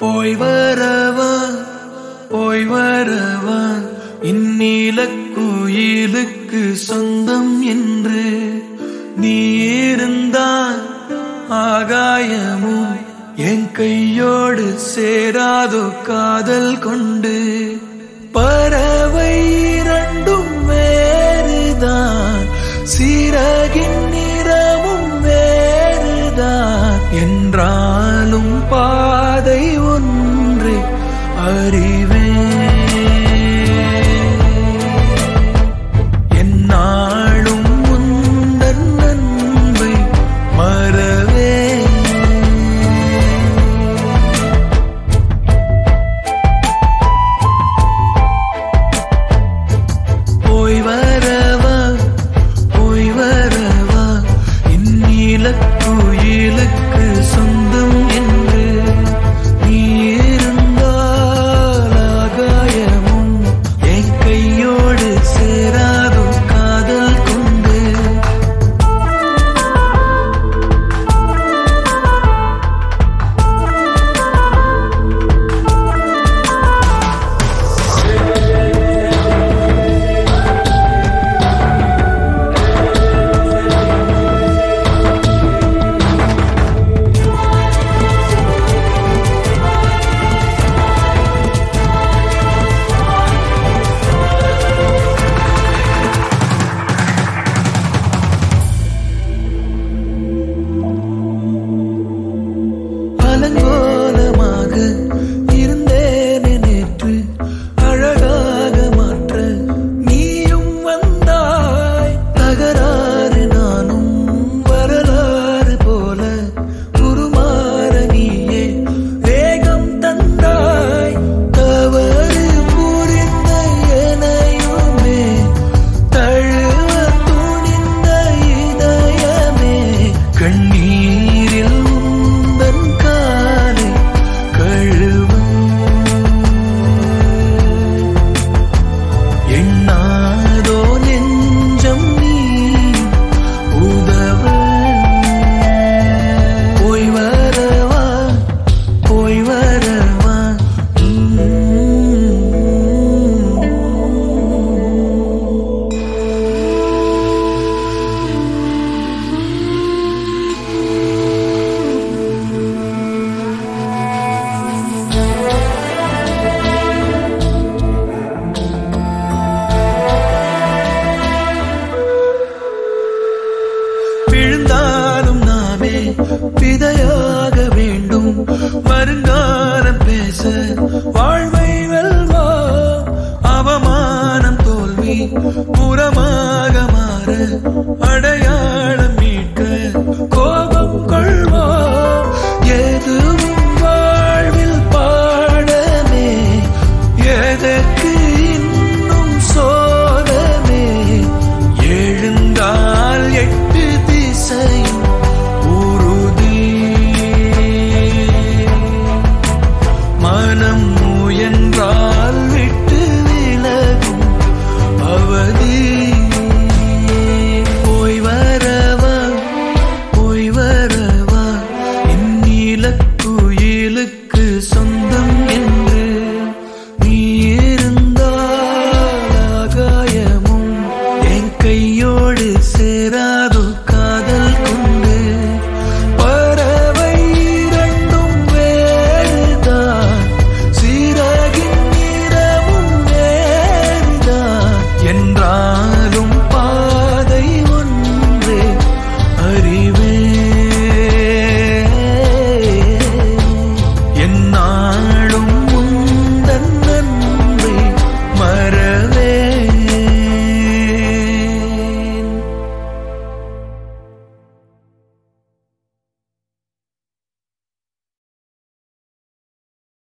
போய் வரவா போய் வரவா இந்நீலக்குயிலுக்கு சொந்தம் என்று நீ இருந்தால் ஆகாயமும் என் கையோடு சேராதோ காதல் கொண்டு பறவை இரண்டும் வேறுதான் சீரகின் நிறமும் வேறுதான் என்றாலும் பாதை ஒன்று அறிவே என்னாலும் முந்தன் அன்பை மறவே போய் வரவா போய் வரவா இந்நீலக்குயிலுக்கு சொந்தம் என்று நீ இருந்தால் ஆகாயமும் என் கையோடு சேராதோ காதல் கொண்டு அலங்கோலமாக இருந்தேனே நேற்று அழகாக மாற்ற நீயும் வந்தாய் தகராறு நானும் வரலாறு போல உருமாற நீயே வேகம் தந்தாய் தவறு புரிந்த எனையுமே தழுவ துணிந்த இதயமே கண்ணீரில் உந்தன் காலை கழுவ எண்ணாதோ நெஞ்சம் நீ உதவ போய் வரவா போய் வரவா விழுந்தாலும் நாமே விதையாக வேண்டும் வருங்கால